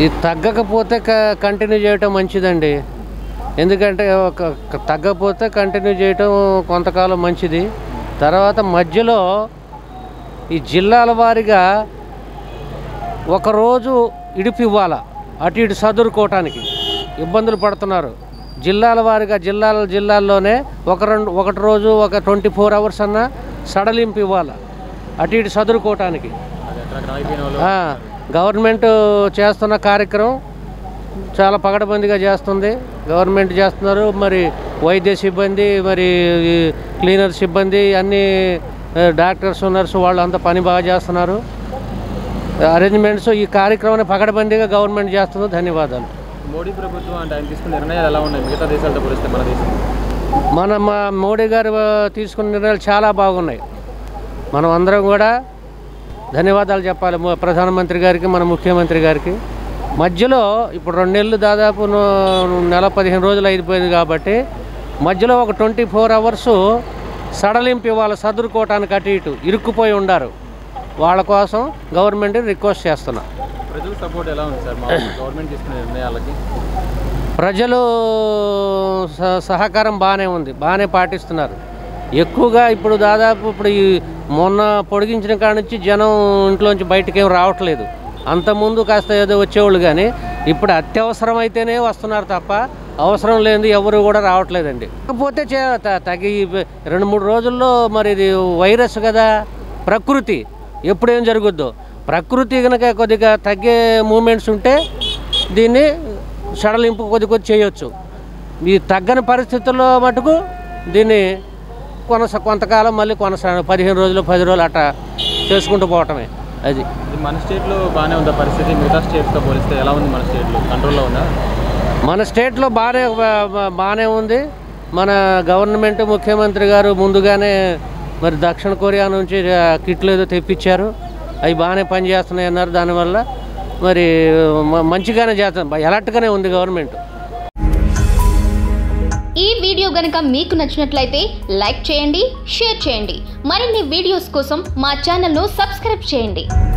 ఇది తగ్గకపోతే క- కంటిన్యూ చేయటం మంచిదండి ఎందుకంటే ఒక ఒక తగ్గకపోతే కంటిన్యూ చేయటం కొంతకాలం మంచిది తర్వాత మధ్యలో ఈ జిల్లాల వారీగా ఒకరోజు ఇడిపి ఇవ్వాల అటు ఇటు చదువుకోవటానికి ఇబ్బందులు పడుతున్నారు జిల్లాల వారీగా జిల్లాల జిల్లాల్లోనే ఒక రెండు ఒకటి రోజు ఒక ట్వంటీ ఫోర్ అవర్స్ అన్న సడలింపు ఇవ్వాలి అటు ఇటు చదువుకోవటానికి అది అక్కడ ఆగిపోయిన వాళ్ళు ఆ, గవర్నమెంట్ చేస్తున్న కార్యక్రమం చాలా పగడబందిగా చేస్తుంది గవర్నమెంట్ చేస్తున్నారు మరి వైద్య సిబ్బంది మరి ఈ క్లీనర్ సిబ్బంది అన్ని ఆ, డాక్టర్స్ నర్సు వాళ్ళు అంతా పని బాగా చేస్తున్నారు అరేంజ్మెంట్స్ ఈ కార్యక్రమాన్ని పగడబందిగా గవర్నమెంట్ చేస్తుంది ధన్యవాదాలు మోడీ ప్రభుత్వం అంటే ఆయన తీసుకున్న నిర్ణయాలు ఎలా ఉన్నాయి మిగతా దేశాలతో పోలిస్తే మన దేశం మన మా మోడీ గారు ఆ, తీసుకున్న నిర్ణయాలు చాలా బాగున్నాయి మనం అందరం కూడా ధన్యవాదాలు చెప్పాలి ము- ప్రధానమంత్రి గారికి మన ముఖ్యమంత్రి గారికి మధ్యలో ఇప్పుడు రెండు నెలలు దాదాపు ను- నెల పదిహేను రోజులు అయిపోయింది కాబట్టి మధ్యలో ఒక ట్వంటీ ఫోర్ అవర్స్ సడలింపు ఇవ్వాలి సదురుకోవటానికి అటు ఇటు ఇరుక్కుపోయి ఉండారు వాళ్ళ కోసం గవర్నమెంట్ రిక్వెస్ట్ చేస్తున్నా ప్రజల సపోర్ట్ ఎలా ఉంది సార్ మా గవర్నమెంట్ తీసుకున్న నిర్ణయాలకి ప్రజలు స- సహకారం బాగానే ఉంది బాగానే పాటిస్తున్నారు ఎక్కువగా ఇప్పుడు దాదాపు ఇప్పుడు ఈ మొన్న పొడిగించిన కాడ నుంచి జనం ఇంట్లోంచి బయటకు ఏం రావట్లేదు అంతకుముందు కాస్త ఏదో వచ్చేవాళ్ళు కానీ ఇప్పుడు అత్యవసరం అయితేనే వస్తున్నారు తప్ప అవసరం లేనిది ఎవరు కూడా రావట్లేదండి కాకపోతే చే- త- తగి రెండు మూడు రోజుల్లో మరి ఇది వైరస్ కదా ప్రకృతి ఎప్పుడేం జరుగుద్దో ప్రకృతి కనుక కొద్దిగా తగ్గే మూమెంట్స్ ఉంటే దీన్ని సడలింపు కొద్ది కొద్ది చేయొచ్చు ఈ తగ్గని పరిస్థితుల్లో మటుకు దీన్ని కొనస కొంతకాలం మళ్ళీ కొనసాగ పదిహేను రోజులు పది రోజులు అట్లా చేసుకుంటూ పోవటమే అది ఇది మన స్టేట్లో బాగానే ఉందా పరిస్థితి మిగతా స్టేట్స్తో పోలిస్తే ఎలా ఉంది మన స్టేట్లో కంట్రోల్లో ఉందా మన స్టేట్లో బాగానే బా- బా- బాగానే ఉంది మన గవర్నమెంట్ ముఖ్యమంత్రి గారు ముందుగానే మరి దక్షిణ కొరియా నుంచి ఆ, కిట్లు ఏదో తెప్పించారు అవి బాగానే పనిచేస్తున్నాయి అన్నారు దానివల్ల మరి మ- మంచిగానే చేస్తాం ఎలర్ట్గానే ఉంది గవర్నమెంట్ ఈ వీడియో గనుక మీకు నచ్చినట్లయితే లైక్ చేయండి షేర్ చేయండి మరిన్ని వీడియోస్ కోసం మా ఛానల్ను సబ్స్క్రైబ్ చేయండి